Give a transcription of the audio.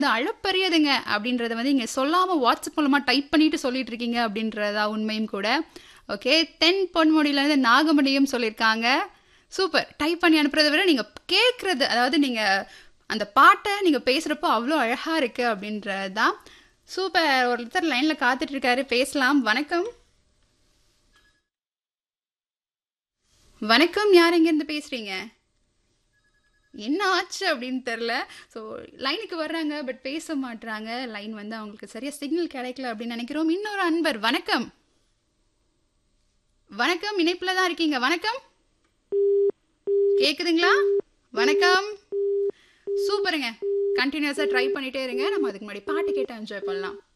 இது அளப்பரியதுங்க அப்படின்றத வந்து நீங்க சொல்லாம வாட்ஸ்அப் மூலமா டைப் பண்ணிட்டு சொல்லிட்டு இருக்கீங்க அப்படின்றதா உண்மையும் கூட ஓகே தென் பொன்முடியில இருந்து நாகமணியும் சொல்லியிருக்காங்க சூப்பர் டைப் பண்ணி அனுப்புறதை விட நீங்க கேட்கறது அதாவது நீங்க அந்த பாட்டை நீங்க பேசுறப்போ அவ்வளோ அழகா இருக்கு அப்படின்றது தான் சூப்பர் ஒருத்தர் லைன்ல காத்துட்டு இருக்காரு பேசலாம் வணக்கம் வணக்கம் யார் எங்கேருந்து பேசுறீங்க என்ன ஆச்சு அப்படின்னு தெரில ஸோ லைனுக்கு வர்றாங்க பட் பேச மாட்றாங்க லைன் வந்து அவங்களுக்கு சரியா சிக்னல் கிடைக்கல அப்படின்னு நினைக்கிறோம் இன்னொரு அன்பர் வணக்கம் வணக்கம் இணைப்புல தான் இருக்கீங்க வணக்கம் கேக்குதுங்களா வணக்கம் சூப்பருங்க கண்டினியூஸாக ட்ரை பண்ணிட்டே இருங்க நம்ம அதுக்கு முன்னாடி பாட்டு கேட்டு என்ஜாய் பண்ணலாம்